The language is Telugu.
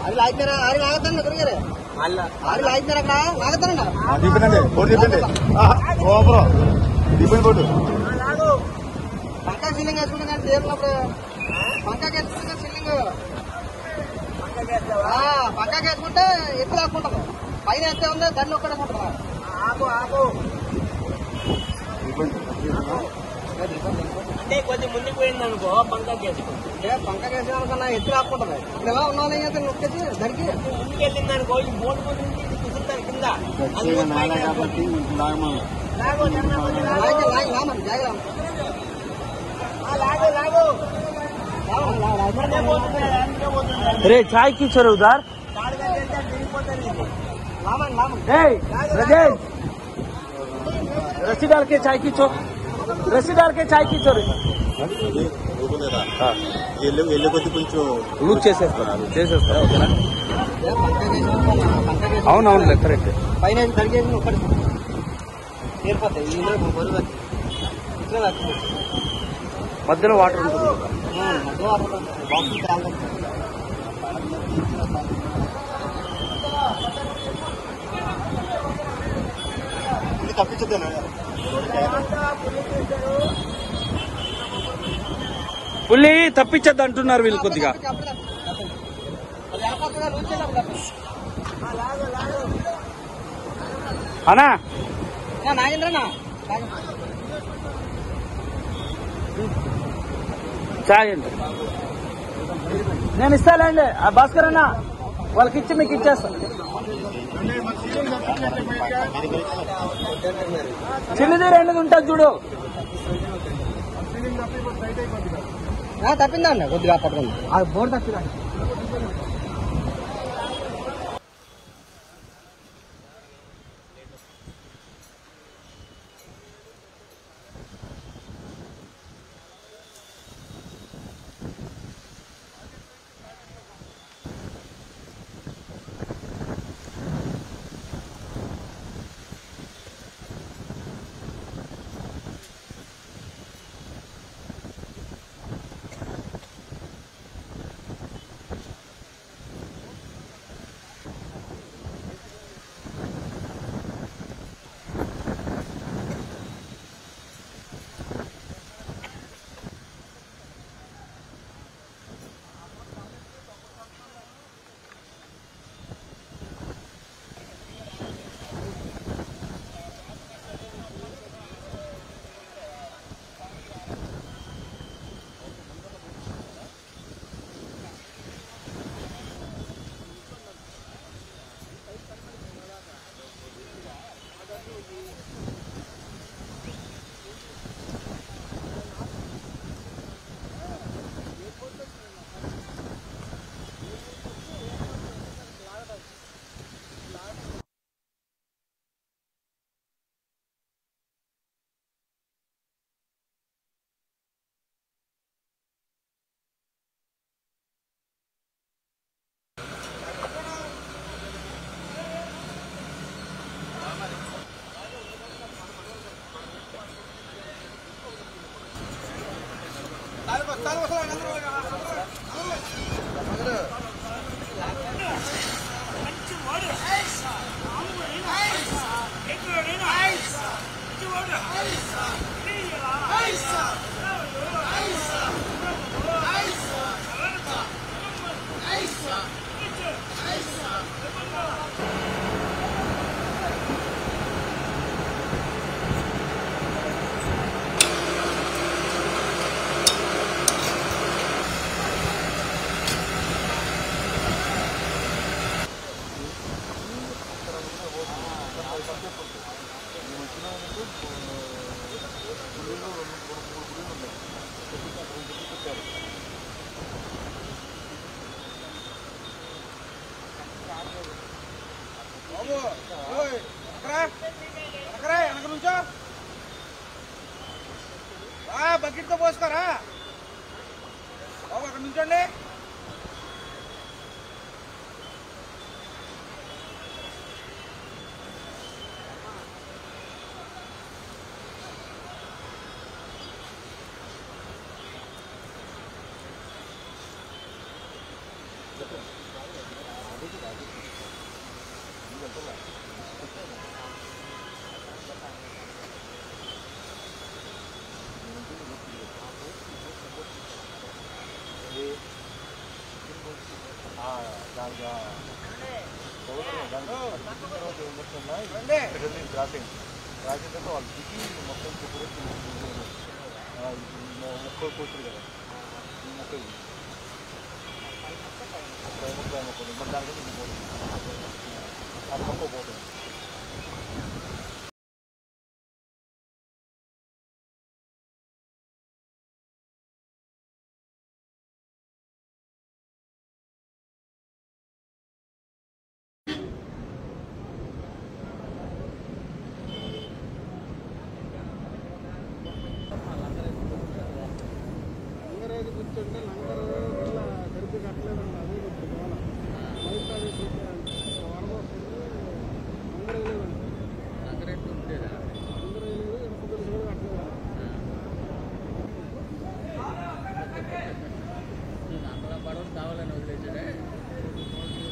అది లాగుతారా ఆరు లాగుతాను గురుగారు ఆరు లాగుతారు అక్కడ లాగుతారండి తిప్పండి బోర్డు తిప్పండి ఓపరం తిప్పండి బోర్డు పంకా సిల్లింగ్ వేసుకుంటే కానీ తీరినప్పుడు పంకాకి వేసుకుంటే సిల్లింగ్ పంకాకి వేసుకుంటే ఎక్కువ లాక్కుంటారు పైన వేస్తే ఉంది దాన్ని ఒక్కడే ఉంటుంది ఆగు ఆగు అంటే కొంచెం ముందుకు పోయింది అనుకో పంకా కేసుకుంటుంది ఏ పంకాకి వేసిన కన్నా ఎక్కువ లాక్కుంటుంది ఇప్పుడు ఎలా ఉన్నావు అయితే నొక్కేసి దానికి ముందుకు వెళ్ళింది అనుకో ఈ బోర్డు ముందు నుంచి ఇది కుదురుతారు కింద అది ముందు పైకి వెళ్ళిపోతుంది. లాగు జరగనా కొంచెం లాగు. లాగి లాగి లామని జాగ్రత్త ఆ, లాగు లాగు అందుకే పోతుంది అందుకే పోతుంది अरे चाय की छोरे उधर తాడు కట్టేస్తే అది తిరిగిపోతుంది ఇది. లామని లామని ए राजेश रस्सी डाल के चाय की चो रस्सी डाल के चाय की चोरी వెళ్ళి వెళ్ళే కొద్ది కొంచెం లూజ్ చేసేస్తున్నారు చేసేస్తారు ఓకేనా ఏ పంకాకి వేసిన పంకాకి వేసిన అవునవునులే కరెక్ట్ పైన తడిగేసి ఒక్కటి తీరిపోతాయి ఈ ఇందులో బరువు వచ్చి ఇట్లా వస్తుంది మధ్యలో వాటర్ ఉంటుంది మధ్య బాక్స్ తేలి ఇది తప్పించద్దాను పుల్లి తప్పించద్దు అంటున్నారు వీళ్ళు కొద్దిగా అనా నాగేంద్రనా చాయ్ అండి నేను ఇస్తాలేండి ఆ భాస్కర్ అన్న వాళ్ళకి ఇచ్చి మీకు ఇచ్చేస్తా చిన్నది రెండుది ఉంటుంది చూడు తప్పిందా అండి కొద్దిగా పట్టుకుంది ఆ బోర్డు తప్పిందా వెనక నుంచో బకెట్తో పోసుకోరా బాబు అక్కడ నుంచోండి దానిగా రండి క్రాసింగ్ క్రాసింగ్ తర్వాత వాళ్ళు దిగి మొత్తం చుట్టూ ముక్కలు కూతురు కదా ఈ మొక్క ఇది ముప్పై ముక్కలు మరి దానికి ఇది పోతుంది ఆ మొక్క పోతుంది లంగరేది కూర్చుంటే లంగరు వల్ల సరిగ్గా కట్టలేదండి అదే ఇప్పుడు గోల బయట అది వరద వస్తుంది లంగరు వేయలేదండి లంగరు వేయలేదు ఇనుప గొలుసు కూడా కట్టలేదండి అక్కడ పడవ కావాలని వదిలేసాడే